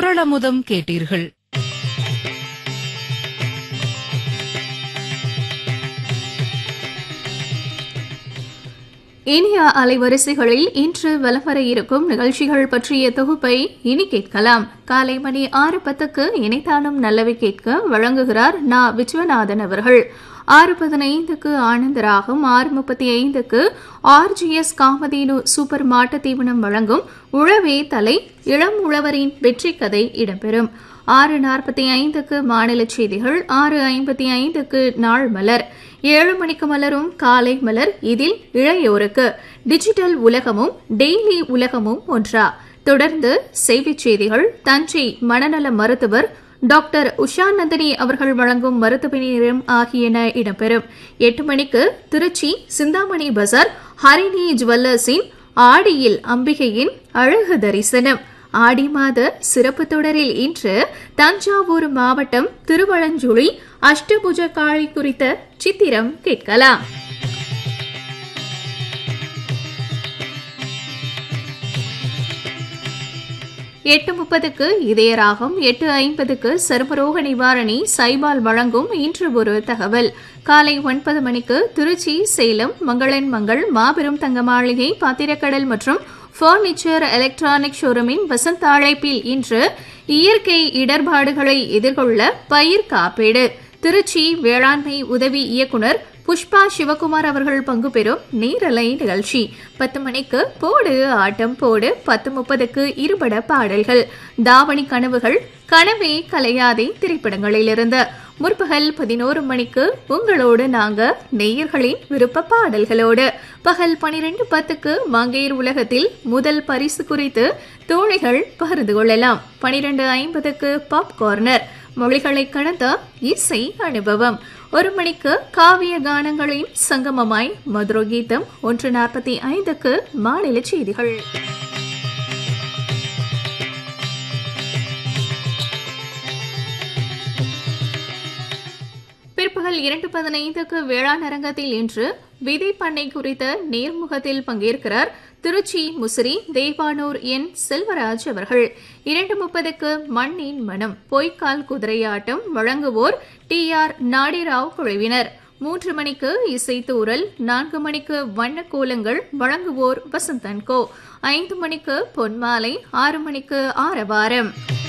குரளமுதம் கேட்டீர்கள் இனிய அலைவரிசைகளில் இன்று வலம் வர இருக்கும் நிகழ்ச்சிகள் பற்றிய தொகுப்பை இனி கேட்கலாம் காலை மணி ஆறு பத்துக்கு இணைத்தானும் நல்லவை கேட்க வழங்குகிறார் நா விஸ்வநாதன் அவர்கள் ஆறு பதினைந்துக்கு ஆனந்தராகும் ஆறு முப்பத்தி ஐந்துக்கு ஆர்ஜிஎஸ் காமதேனு சூப்பர் மாட்டு தீவனம் வழங்கும் உழவே தலை இளம் உழவரின் வெற்றி கதை இடம்பெறும் ஆறு நாற்பத்தி ஐந்துக்கு மாநில செய்திகள் ஆறு ஐம்பத்தி ஐந்துக்கு நாள் மலர் ஏழு மணிக்கு மலரும் காலை மலர் இதில் இளையோருக்கு டிஜிட்டல் உலகமும் டெய்லி உலகமும் ஒன்றா தொடர்ந்து செய்திச் செய்திகள் தஞ்சை மனநல மருத்துவர் டாக்டர் உஷா நந்தினி அவர்கள் வழங்கும் மருத்துவ நேரம் ஆகியன இடம்பெறும் எட்டு மணிக்கு திருச்சி சிந்தாமணி பஜார் ஹரிணி ஜுவல்லர்ஸின் ஆடியில் அம்பிகையின் அழகு தரிசனம் ஆடி மாத சிறப்பு தொடரில் இன்று தஞ்சாவூர் மாவட்டம் திருவளஞ்சுழி அஷ்டபுஜ காளி குறித்த சித்திரம் கேட்கலாம் எட்டு முப்பதுக்கு இதயராகம் எட்டு ஐம்பதுக்கு சர்மரோக நிவாரணி சைபால் வழங்கும் இன்று ஒரு தகவல் காலை ஒன்பது மணிக்கு திருச்சி சேலம் மங்களன் மங்கள் மாபெரும் தங்க மாளிகை பாத்திரக்கடல் மற்றும் பர்னிச்சர் எலக்ட்ரானிக் ஷோரூமின் வசந்த அழைப்பில் இன்று இயற்கை இடர்பாடுகளை எதிர்கொள்ள பயிர் காப்பீடு திருச்சி வேளாண்மை உதவி இயக்குநர் புஷ்பா சிவகுமார் அவர்கள் பங்கு பெறும் நேரலை நிகழ்ச்சி பத்து மணிக்கு போடு ஆட்டம் போடு பத்து முப்பதுக்கு இருபட பாடல்கள் தாவணி கனவுகள் கனவே கலையாதே திரைப்படங்களிலிருந்து முற்பகல் பதினோரு மணிக்கு உங்களோடு நாங்க நேயர்களின் விருப்ப பாடல்களோடு பகல் பனிரெண்டு பத்துக்கு மங்கையர் உலகத்தில் முதல் பரிசு குறித்து தோழிகள் பகிர்ந்து கொள்ளலாம் பனிரெண்டு ஐம்பதுக்கு பாப் கார்னர் மொழிகளை கடந்த இசை அனுபவம் ஒரு மணிக்கு காவிய கானங்களின் சங்கமமாய் மதுர கீதம் ஒன்று நாற்பத்தி ஐந்துக்கு மாநில செய்திகள் பிற்பகல் இரண்டு பதினைந்துக்கு வேளாண் அரங்கத்தில் இன்று விதை பண்ணை குறித்த நேர்முகத்தில் பங்கேற்கிறார் திருச்சி முசிறி தேவானூர் என் செல்வராஜ் அவர்கள் இரண்டு முப்பதுக்கு மண்ணின் மனம் பொய்க்கால் குதிரையாட்டம் வழங்குவோர் டி ஆர் நாடிராவ் குழுவினர் மூன்று மணிக்கு இசைத்தூரல் நான்கு மணிக்கு வண்ணக்கோலங்கள் வழங்குவோர் வசந்தன் கோ ஐந்து மணிக்கு பொன்மாலை ஆறு மணிக்கு ஆரவாரம்